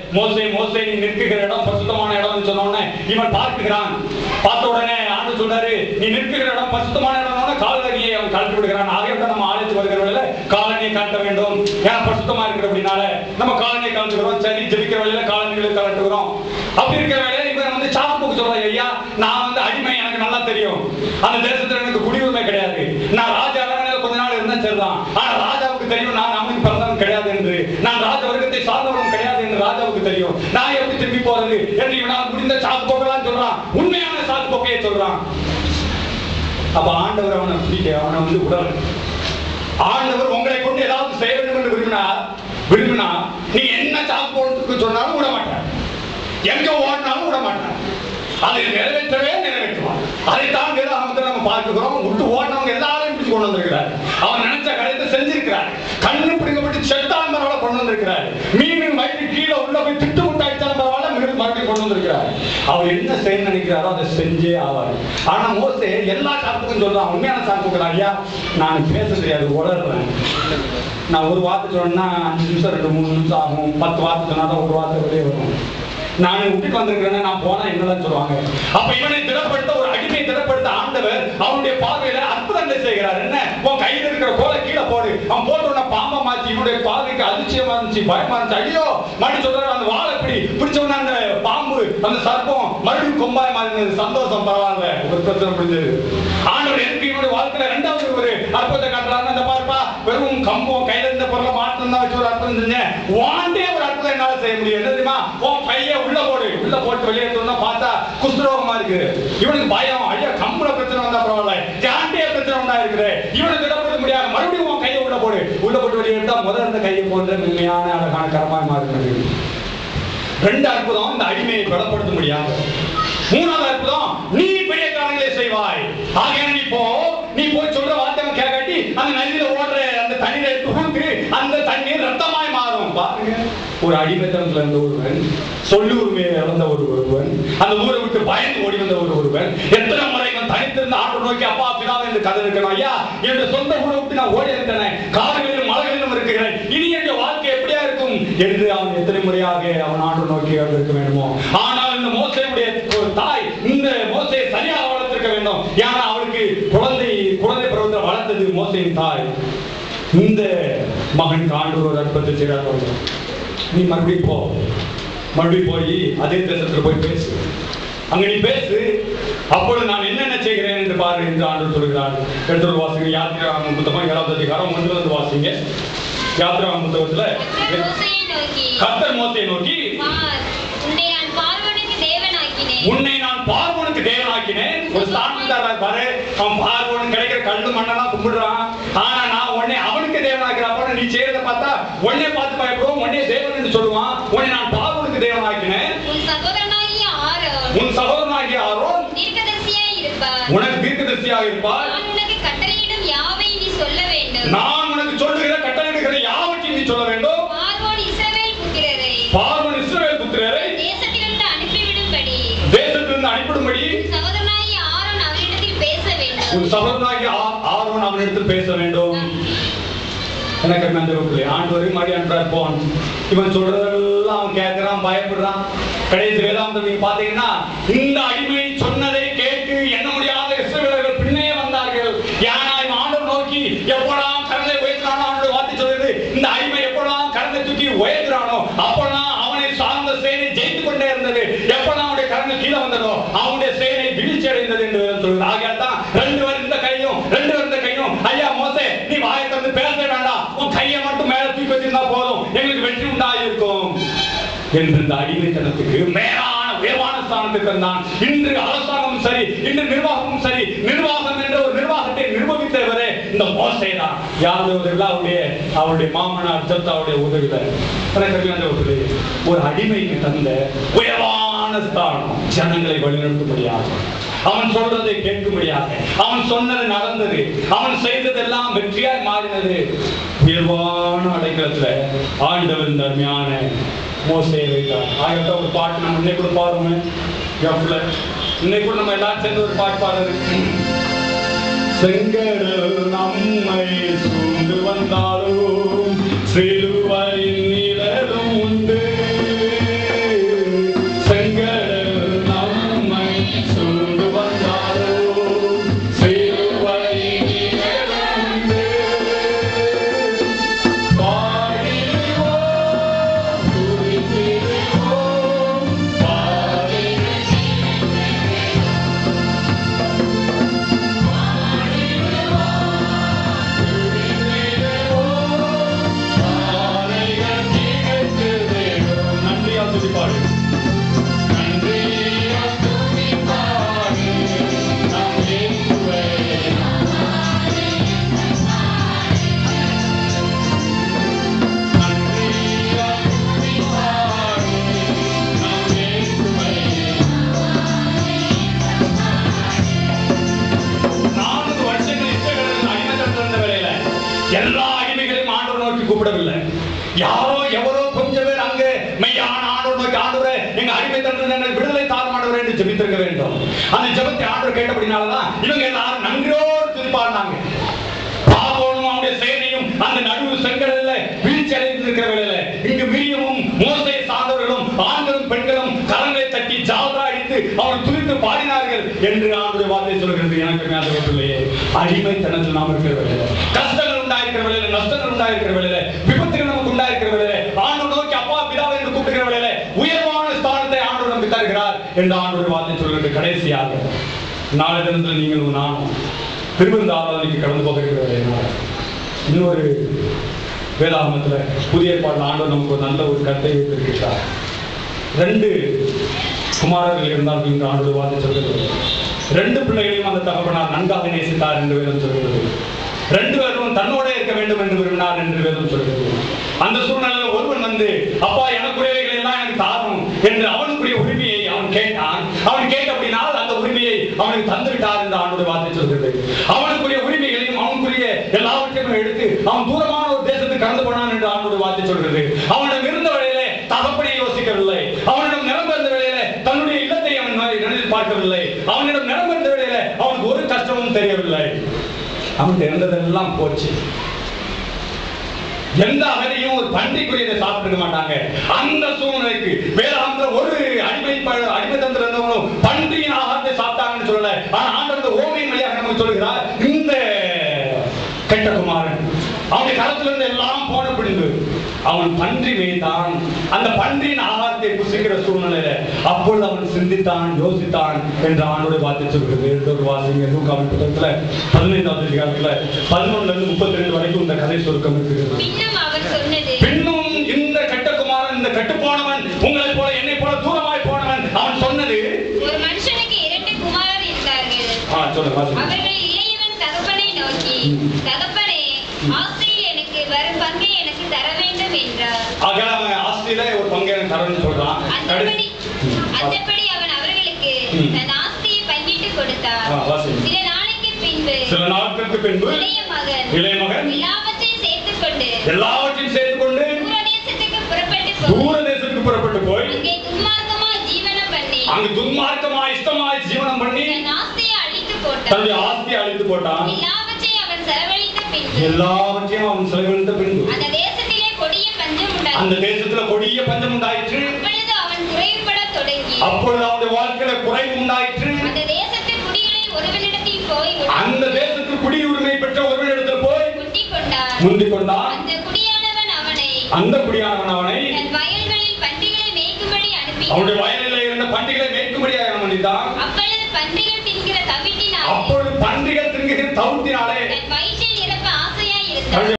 மோசே மோசே நீ நிற்குகிற இடம் பரிசுத்தமான இடம்னு சொன்ன உடனே இவன் பார்க்குகிறான் பார்த்த உடனே ஆண்டு சொல்றாரு நீ நிற்குகிற இடம் பரிசுத்தமான இடம் காலடியை அவன் கழட்டி விடுகிறான் ஆகியோட நம்ம ஆலயத்துக்கு வருகிறவர்கள காலனியை கழட்ட வேண்டும் ஏன் பரிசுத்தமா இருக்கிற அப்படின்னால நம்ம காலனியை கலந்துக்கிறோம் சரி ஜெபிக்கிற வேலையில காலனிகளை கலட்டுகிறோம் அப்படி இருக்கிற வேலையில இவன் வந்து சாப்பிட்டு சொல்றான் ஐயா நான் வந்து அடிமை எனக்கு நல்லா தெரியும் அந்த தேசத்துல எனக்கு குடியுரிமை கிடையாது நான் ராஜா அரண்மனையில கொஞ்ச நாள் இருந்தா சரிதான் ஆனா ராஜாவுக்கு தெரியும் நான் அவனுக்கு பிறந்தவன் கிடையாது என்று நான் ராஜ வர்க்கத்தை சார்ந்தவன் கிடையாது என்று ராஜாவுக்கு தெரியும் நான் எப்படி திரும்பி போறது என்று இவனால் முடிந்த சாக்கு போக்கலாம் சொல்றான் உண்மையான சாக்கு போக்கையை சொல்றான் அப்ப ஆண்டவர் அவனை பிடிக்க அவனை வந்து உடல் ஆண்டவர் உங்களை கொண்டு ஏதாவது செய்ய வேண்டும் என்று விரும்பினார் விரும்பினா நீ என்ன சாக்கு போறதுக்கு சொன்னாலும் விட மாட்டார் எங்க ஓடினாலும் விட மாட்டார் அதை நிறைவேற்றவே நிறைவேற்றுவான் அதைத்தான் வேதாகமத்தில் நம்ம பார்க்கிறோம் விட்டு ஓடினவங்க எல்லாரையும் பிடிச்சு கொண்டு வந்திருக்கிறார் அவன் நினைச்ச காரியத்தை செஞ்சிருக்கிறார் கண்ணு பிடிக்கப்பட்டு செத்தான் பரவாயில்ல கொண்டு வந்திருக்கிறார் மீனின் வயிற்று கீழே உள்ள போய் திட்டு முட்டாய்ச்சாலும் பரவாயில்ல மீண்டும் மறுபடியும் கொண்டு வந்திருக்கிறார் அவர் என்ன செய்ய நினைக்கிறாரோ அதை செஞ்சே ஆவார் ஆனா மோசே எல்லா சாப்புக்கும் சொல்றான் உண்மையான சாப்புக்கிறான் ஐயா நான் பேச தெரியாது உளறேன் நான் ஒரு வார்த்தை சொன்னேன்னா அஞ்சு நிமிஷம் ரெண்டு மூணு நிமிஷம் ஆகும் பத்து வார்த்தை சொன்னா தான் ஒரு வார்த்தை வெளியே வரும் நான் விட்டுட்டு வந்திருக்கிறேன் நான் போனா என்னதான் சொல்லுவாங்க அப்ப இவனை திடப்படுத்த ஒரு அடிமை திடப்படுத்த ஆண்டவர் அவனுடைய பார்வையில அற்புதங்களை செய்கிறார் என்ன உன் கையில இருக்கிற கோலை கீழே போடு அவன் போட்ட உடனே பாம்பா மாத்தி இவனுடைய பார்வைக்கு அதிர்ச்சியமா இருந்துச்சு பயமா இருந்துச்சு ஐயோ மறுபடியும் சொல்றாரு அந்த வாழை இப்படி பிடிச்ச உடனே அந்த பாம்பு அந்த சர்ப்பம் மறுபடியும் கொம்பாய் மாறினது சந்தோஷம் பரவாயில்ல ஒரு பிரச்சனை முடிஞ்சது ஆண்டவர் எனக்கு இவனுடைய வாழ்க்கையில ரெண்டாவது ஒரு அற்புதத்தை காட்டுறாங்க அந்த பார்ப்பா வெறும் கம்பம் கையில இருந்த பொருளை மாற்றம் தான் வச்சு ஒரு அற்புதம் செஞ்சேன் வாண்டே ஒரு அற்புதம் என்னால செய்ய முடியும் என்ன தெரியுமா உன் பைய உள்ள போடு உள்ள போட்டு வெளியே எடுத்தோம்னா பார்த்தா குஷ்டரோகமா இருக்கு இவனுக்கு பயம் ஐயா கம்புல பிரச்சனை வந்தா பரவாயில்ல ஜாண்டிய பிரச்சனை வந்தா இருக்குது இவனுக்கு திடப்பட முடியாது மறுபடியும் உன் கையை உள்ள போடு உள்ள போட்டு வெளியே எடுத்தா முதல் இருந்த கையை போன்ற மென்மையான அழகான கரமாய் மாறுகிறது ரெண்டு அற்புதம் இந்த அடிமையை பலப்படுத்த முடியாது மூணாவது அற்புதம் நீ பெரிய காரியங்களை செய்வாய் ஆகையான நீ போ நீ போய் சொல்ற வார்த்தை அவன் கேட்காட்டி அந்த நதியில ஓடுற அந்த தண்ணீரை எடுத்து ஊத்து அந்த தண்ணீர் ரத்தமாய் மாறும் பாருங்க ஒரு அடிமைத்தனத்துல இருந்த ஒருவன் சொல்லு உரிமையை இழந்த ஒரு ஒருவன் அந்த ஊரை விட்டு பயந்து ஓடி வந்த ஒரு ஒருவன் எத்தனை முறை இவன் தனித்திருந்த ஆண்டு நோக்கி அப்பா பிதாவை என்று கதை இருக்கணும் ஐயா என்னுடைய சொந்த ஊரை விட்டு நான் ஓடி இருந்தேன் காடுகளிலும் மலைகளிலும் இருக்கிறேன் இனி என்னுடைய வாழ்க்கை எப்படியா இருக்கும் என்று அவன் எத்தனை முறையாக அவன் ஆண்டு நோக்கி இருக்க வேண்டுமோ ஆனால் இந்த மோசையுடைய ஒரு தாய் இந்த மோசையை சரியாக வளர்த்திருக்க வேண்டும் ஏன்னா அவளுக்கு குழந்தை குழந்தை பருவத்தில் வளர்த்தது மோசையின் தாய் இந்த மகன் காண்டூர் ஒரு அற்புதத்தை செய்கிறார் நீ மறுபடியும் போ மறுபடியும் போய் அதே தேசத்துல போய் பேசு அங்க நீ பேசு அப்பொழுது நான் என்னென்ன செய்கிறேன் என்று பாரு என்று ஆண்டு சொல்கிறார் எடுத்து வாசிங்க யாத்திராம புத்தகம் ஏழாவது அதிகாரம் ஒன்று வந்து வாசிங்க யாத்திராம புத்தகத்துல கர்த்தர் மோசேயை நோக்கி கர்த்தர் மோசையை நோக்கி பார் உன்னை நான் பார்வோனுக்கு தேவனாக்கினேன் உன்னை நான் பார்வோனுக்கு தேவனாக்கினேன் ஒரு சாமிதாரர் பாரு அவன் பார்வோனுக்கு கிடைக்கிற கல்லு மண்ணெல்லாம் கும்பிடுறான் ஆனா நான் உன்னை அவனுக்கு தேவனாக்கிறப்ப நீ செய்யறத பார்த்தா உன்னை பார்த்து பயப்படுவோம் உன்னை தேவன் என்று சொல்லுவான் உன்னை நான் பார்வோனுக்கு தேவனாக்கினேன் உன் சகோதரனாகிய ஆரோன் உன் சகோதரனாகிய ஆரோன் தீர்க்கதரிசியாய் இருப்பார் உனக்கு தீர்க்கதரிசியாக இருப்பார் நான் உனக்கு கட்டளையிடும் யாவை நீ சொல்ல வேண்டும் நான் உனக்கு சொல்லுகிற கட்டளையிடுகிற யாவற்றையும் நீ சொல்ல வேண்டும் பார்வோன் இஸ்ரவேல் புத்திரரை பார்வன் இஸ்ரவேல் புத்திரரை தேசத்திலிருந்து அனுப்பிவிடும்படி தேசத்திலிருந்து அனுப்பிடும்படி உன் சகோதரனாகிய ஆரோன் அவரிடத்தில் பேச வேண்டும் உன் சகோதரனாகிய ஆ- ஆரோன் அவனிடத்தில் பேச வேண்டும் எனக்கு நன்றி ஆண்டவரே மாடி அனுப்புறார் போன் இவன் சொல்றதெல்லாம் அவன் கேட்கறான் பயப்படுறான் கடைசி வேதாந்தம் நீங்க பாத்தீங்கன்னா இந்த அடிமை சொன்னதை கேட்டு எண்ண முடியாத இஸ்ரவேலர்கள் பின்னே வந்தார்கள் ஏன்னா இவன் ஆண்டவர் நோக்கி எப்பொழுதாம் கரலை உயர்த்தானோ அவனுடைய வார்த்தை சொல்லுது இந்த அடிமை எப்பொழுதாம் கரலை தூக்கி உயர்த்துறானோ அப்பொழுதாம் அவனை சார்ந்த சேனை ஜெயித்து கொண்டே இருந்தது எப்பொழுதாம் அவனுடைய கரங்கள் கீழே வந்ததோ அவனுடைய சேனை வீழ்ச்சி அடைந்தது என்று வேதம் சொல்லுது ஆகையால் தான் ரெண்டு பேர் இந்த கையும் ரெண்டு பேர் இந்த கையும் ஐயா மோசே நீ வாயை திறந்து பேச வேண்டாம் உன் கையை மட்டும் மேல தூக்கி வச்சிருந்தா போதும் எங்களுக்கு வெற்றி உண்டாயிருக்கும் என்று இந்த அடிமைத்தனத்துக்கு மேலான உயர்வான ஸ்தானத்தை தந்தான் இன்று அரசாங்கமும் சரி இன்று நிர்வாகமும் சரி நிர்வாகம் என்ற ஒரு நிர்வாகத்தை நிர்வகித்தவரே இந்த மோசை தான் யாவது அவருடைய அவருடைய மாமனார் சத்தாவுடைய உதவியில எனக்கு அந்த ஒரு ஒரு அடிமைக்கு தந்த உயர்வான ஸ்தானம் ஜனங்களை வழிநடத்தும்படியாக அவன் சொல்றதை கேட்கும்படியாக அவன் சொன்னது நடந்தது அவன் செய்ததெல்லாம் வெற்றியாய் மாறினது உயர்வான அடைக்கலத்துல ஆண்டவர் இந்த அருமையான மோசையை வைத்தார் ஆகிட்ட ஒரு பாட்டு நம்ம இன்னைக்கு கூட பாருங்க எவ்வளோ இன்னைக்கு கூட நம்ம எல்லாரும் சேர்ந்து ஒரு பாட்டு பாடுறது செங்கடல் நம்மை சூழ்ந்து வந்தாலும் சிலுவையின் நிழலும் உண்டு ஆன ஆண்டவர் நோக்கி ஆண்டவரே எங்க அடிமைத்தனத்தில் எங்களை விடுதலை தாரும் ஆண்டவரே என்று ஜெபித்திருக்க வேண்டும் அந்த ஜெபத்தை ஆண்டவர் கேட்டபடினாலதான் இவங்க எல்லாரும் நன்றியோடு துதிப்பாடினாங்க பார்வோனும் அவனுடைய சேனையும் அந்த நடுவு செங்கடல்ல வீழ்ச்சி அடைந்திருக்கிற வேளையில இங்கு மிரியமும் மோசை சார்ந்தவர்களும் ஆண்களும் பெண்களும் கரங்களை தட்டி ஜாதா அடித்து அவர் துதித்து பாடினார்கள் என்று ஆண்டுடைய வார்த்தை சொல்கிறது எனக்கு மேலே அடிமைத்தனத்தில் நாம் இருக்கிற வேளையில கஷ்டங்கள் உண்டாயிருக்கிற வேளையில நஷ்டங்கள் உண்டாயிருக்கிற வேளையில விபத்துகள் நமக்கு உண்டாயிருக்கிற வேளையில ஆண்டு நோக்கி அப்பா பிதாவை என்று கூப்பிடுகிற வேளையில உயர்வான ஸ்தானத்தை ஆண்டு நமக்கு தருகிறார் என்று ஆண்டுடைய வார்த்தை சொல்கிறது கடைசியாக நாளை தினத்தில் நீங்கள் நானும் திருவிருந்த ஆராதனைக்கு கடந்து போகிற வேளையினால் இன்னொரு வேதாகமத்துல புதிய ஏற்பாடு ஆண்டு நமக்கு ஒரு நல்ல ஒரு கருத்தை வைத்திருக்கிறார் ரெண்டு குமாரர்கள் இருந்தார்கள் என்று ஆண்டு வார்த்தை சொல்கிறது ரெண்டு பிள்ளைகளையும் அந்த தகவனார் நன்காக நேசித்தார் என்று வேதம் சொல்கிறது ரெண்டு பேரும் தன்னோட இருக்க வேண்டும் என்று விரும்பினார் என்று வேதம் சொல்கிறது அந்த சூழ்நிலையில் ஒருவன் வந்து அப்பா எனக்குரியவைகள் எல்லாம் எனக்கு தாரும் என்று அவனுக்குரிய உரிமையை அவன் கேட்டான் அவன் கேட்டபடினால் அந்த உரிமையை அவனுக்கு தந்து விட்டார் என்று ஆண்டுடைய வார்த்தை சொல்கிறது அவனுக்குரிய உரிமைகளையும் அவனுக்குரிய எல்லாவற்றையும் எடுத்து அவன் தூரமான ஒரு தேசத்துக்கு கடந்து போனான் என்று ஆண்டுடைய வார்த்தை சொல்கிறது அவனிடம் இருந்த வேளையிலே தகப்பனை யோசிக்கவில்லை அவனிடம் நிரம்ப இருந்த வேளையில தன்னுடைய இல்லத்தை அவன் நினைத்து பார்க்கவில்லை அவனிடம் நிரம்ப இருந்த வேளையில அவனுக்கு ஒரு கஷ்டமும் தெரியவில்லை அவன் இருந்ததெல்லாம் போச்சு எந்த அகதியும் ஒரு பன்றிக்குரியதை சாப்பிட்டுக்க மாட்டாங்க அந்த சூழ்நிலைக்கு வேதாந்தத்துல ஒரு அடிமை ப- அடிமை தந்திர இருந்தவங்களும் பன்றியின் ஆகாரத்தை சாப்பிட்டாங்கன்னு சொல்லல ஆனா ஆண்டவர் ஓமையின் வழியாக நமக்கு சொல்கிறார் இந்த கெட்ட குமாரன் அவனுடைய கரத்துல இருந்து எல்லாம் போன பிடிந்து அவன் பன்றி மேய்த்தான் அந்த பன்றியின் ஆகாரத்தை புசிக்கிற சூழ்நிலையில அப்பொழுது அவன் சிந்தித்தான் யோசித்தான் என்று ஆண்டோட வார்த்தை சொல்கிறது ஒரு வாசிங்க லூக்காவின் புத்தகத்துல பதினைந்தாவது அதிகாரத்துல பதினொன்னுல இருந்து முப்பத்தி ரெண்டு வரைக்கும் இந்த கதை சுருக்கம் இருக்கிறது பின்னும் அவர் சொன்னது பின்னும் இந்த கட்டகுமாரன் இந்த கட்டுப்போனவன் உங்களை போல என்னை போல தூரமாய் போனவன் அவன் சொன்னது ஒரு மனுஷனுக்கு இரண்டு குமாரர் இருந்தார்கள் ஆ சொல்லுங்க வாசிங்க. அவர்கள் இளையவன் தகப்பனை நோக்கி தகப்பனே ஆஸ்தியில் எனக்கு வரும் பங்கை எனக்கு தர வேண்டும் என்றார் ஆக அவன் ஆஸ்தியில ஒரு பங்கு எனக்கு தரேன்னு சொல்றான் அந்தபடி ம். அந்தபடி அவன் அவர்களுக்கு ம். தன் ஆஸ்தியை பங்கிட்டு கொடுத்தார் ஆ, வாசிங்க. சில நாளைக்கு பின்பு சில நாட்களுக்கு பின்பு இளைய மகன் இளைய மகன் எல்லாவற்றையும் சேர்த்துக் கொண்டு எல்லாவற்றையும் சேர்த்து கொண்டு தூரதேசத்துக்கு புறப்பட்டு தூர போய் தேசத்துக்கு புறப்பட்டு போய் அங்கே துன்மார்க்கமாய் ஜீவனம் பண்ணி அங்கு துன்மார்க்கமாய் இஷ்டமாய் ஜீவனம் பண்ணி தன் ஆஸ்தியை அழித்து போட்டான் தன்னுடைய ஆஸ்தியை அழித்து போட்டான் எல்லாவற்றையும் அவன் செலவழித்த பின்பு எல்லாவற்றையும் அவன் செலவழித்த பின்பு அந்த தேசத்திலே கொடிய பஞ்சம் அந்த உண்டாயிற்று தேசத்துல கொடிய பஞ்சம் உண்டாயிற்று அப்பொழுது அவன் குறைவுபடத் தொடங்கி அப்பொழுது அவனுடைய வாழ்க்கையில குறைவு உண்டாயிற்று அந்த தேசத்து குடிகளில் ஒருவனிடத்தில் போய் அந்த தேசத்துக்கு குடியுரிமை பெற்ற ஒருவனிடத்தில் போய் முட்டிக் கொண்டார் முந்திக் கொண்டான் அந்த குடியானவன் அவனை அந்த குடியானவன் அவனை தன் வயல்களில் பன்றிகளை மேய்க்கும்படி அனுப்பி அவனுடைய வயலில் இருந்த பண்டிகளை மேற்கும்படியாக அவன் மன்னித்தான் அப்பொழுது